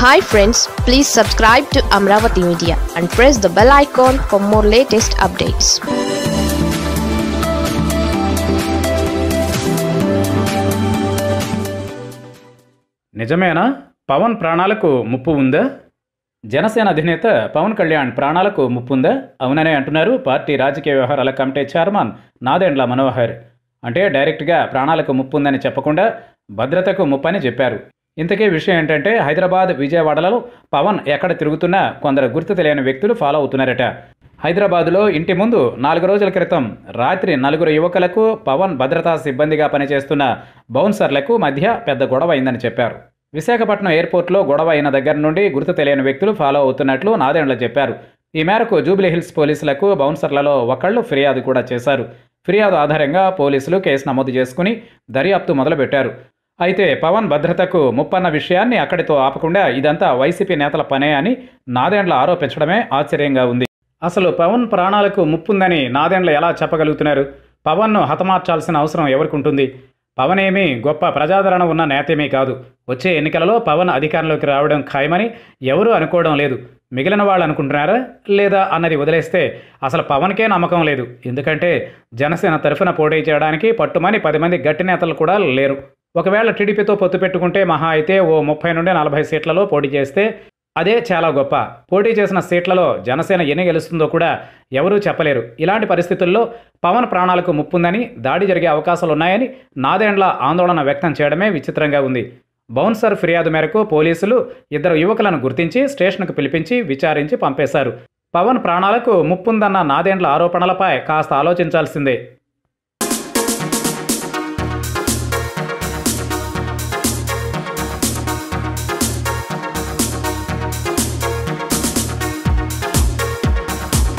hi friends please subscribe to Amaravati media and press the bell icon for more latest updates నిజమేనా పవన్ ప్రాణాలకు ముప్పు ఉందా జనసేన అధినేత పవన్ కళ్యాణ్ ప్రాణాలకు ముప్పు ఉందా అవుననే అంటున్నారు పార్టీ రాజకీయ వ్యవహారాల కమిటీ చైర్మన్ నాదెండ్ల మనోహర్ అంటే డైరెక్ట్గా ప్రాణాలకు ముప్పు ఉందని చెప్పకుండా భద్రతకు ముప్పని చెప్పారు ఇంతకీ విషయం ఏంటంటే హైదరాబాద్ విజయవాడలలో పవన్ ఎక్కడ తిరుగుతున్నా కొందరు గుర్తు తెలియని వ్యక్తులు ఫాలో అవుతున్నారట హైదరాబాదులో ఇంటి ముందు నాలుగు రోజుల క్రితం రాత్రి నలుగురు యువకులకు పవన్ భద్రతా సిబ్బందిగా పనిచేస్తున్న బౌన్సర్లకు మధ్య పెద్ద గొడవ అయిందని చెప్పారు విశాఖపట్నం ఎయిర్పోర్ట్లో గొడవ అయిన దగ్గర నుండి గుర్తు తెలియని వ్యక్తులు ఫాలో అవుతున్నట్లు నాదెండ్ల చెప్పారు ఈ మేరకు జూబ్లీ హిల్స్ పోలీసులకు బౌన్సర్లలో ఒకళ్ళు ఫిర్యాదు కూడా చేశారు ఫిర్యాదు ఆధారంగా పోలీసులు కేసు నమోదు చేసుకుని దర్యాప్తు మొదలుపెట్టారు అయితే పవన్ భద్రతకు ముప్పన్న విషయాన్ని అక్కడితో ఆపకుండా ఇదంతా వైసీపీ నేతల పనే అని నాదెండ్ల ఆరోపించడమే ఆశ్చర్యంగా ఉంది అసలు పవన్ ప్రాణాలకు ముప్పుందని నాదెండ్ల ఎలా చెప్పగలుగుతున్నారు పవన్ను హతమార్చాల్సిన అవసరం ఎవరికి ఉంటుంది పవన్ ఏమీ గొప్ప ప్రజాదరణ ఉన్న నేతేమీ కాదు వచ్చే ఎన్నికలలో పవన్ అధికారంలోకి రావడం ఖాయమని ఎవరూ అనుకోవడం లేదు మిగిలిన వాళ్ళు అనుకుంటున్నారా లేదా అన్నది వదిలేస్తే అసలు పవన్కే నమ్మకం లేదు ఎందుకంటే జనసేన తరఫున పోటీ చేయడానికి పట్టుమని పది మంది గట్టి నేతలు కూడా లేరు ఒకవేళ టీడీపీతో పొత్తు పెట్టుకుంటే మహా అయితే ఓ ముప్పై నుండి నలభై సీట్లలో పోటీ చేస్తే అదే చాలా గొప్ప పోటీ చేసిన సీట్లలో జనసేన ఎన్ని గెలుస్తుందో కూడా ఎవరూ చెప్పలేరు ఇలాంటి పరిస్థితుల్లో పవన్ ప్రాణాలకు ముప్పుందని దాడి జరిగే అవకాశాలు ఉన్నాయని నాదేండ్ల ఆందోళన వ్యక్తం చేయడమే విచిత్రంగా ఉంది బౌన్సర్ ఫిర్యాదు మేరకు పోలీసులు ఇద్దరు యువకులను గుర్తించి స్టేషన్కు పిలిపించి విచారించి పంపేశారు పవన్ ప్రాణాలకు ముప్పుందన్న నాదేండ్ల ఆరోపణలపై కాస్త ఆలోచించాల్సిందే